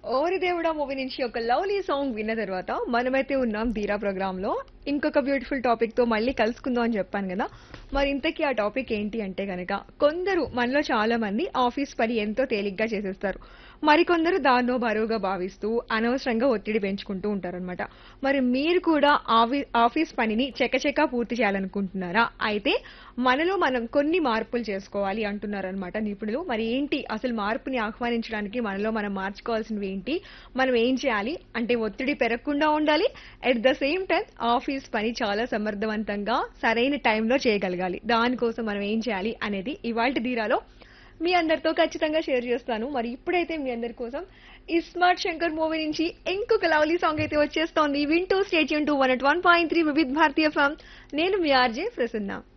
ఓరి దేవుడా మూవీ నుంచి ఒక లవ్లీ సాంగ్ విన్న తర్వాత మనమైతే ఉన్నాం ధీరా ప్రోగ్రామ్ లో ఇంకొక బ్యూటిఫుల్ టాపిక్ తో మళ్ళీ కలుసుకుందాం అని చెప్పాను కదా మరి ఇంతకీ ఆ టాపిక్ ఏంటి అంటే గనక కొందరు మనలో చాలా మంది ఆఫీస్ పని ఎంతో తేలిగ్గా చేసేస్తారు మరికొందరు దాన్నో బరువుగా భావిస్తూ అనవసరంగా ఒత్తిడి పెంచుకుంటూ ఉంటారనమాట మరి మీరు కూడా ఆఫీ- ఆఫీస్ పనిని చకచకా పూర్తి చేయాలనుకుంటున్నారా అయితే మనలో మనం కొన్ని మార్పులు చేసుకోవాలి అంటున్నారనమాట నిపుణులు మరి ఏంటి అసలు మార్పుని ఆహ్వానించడానికి మనలో మనం మార్చుకోవాల్సినవి ఏంటి మనం ఏం చేయాలి అంటే ఒత్తిడి పెరగకుండా ఉండాలి at the same time office పని చాలా సమర్థవంతంగా సరైన టైంలో చేయగలగాలి దానికోసం మనం ఏం చేయాలి అనేది ఇవాళ ధీరాలో మీ అందరితో ఖచ్చితంగా షేర్ చేస్తాను మరి ఇప్పుడైతే మీ అందరి కోసం ఈ స్మార్ట్ శంకర్ మూవీ నుంచి ఇంకొక లవ్లీ సాంగ్ అయితే వచ్చేస్తోంది వింటూ state to one at one point three Vividh Bharatiya FM నేను మీ ఆర్జే ప్రసన్న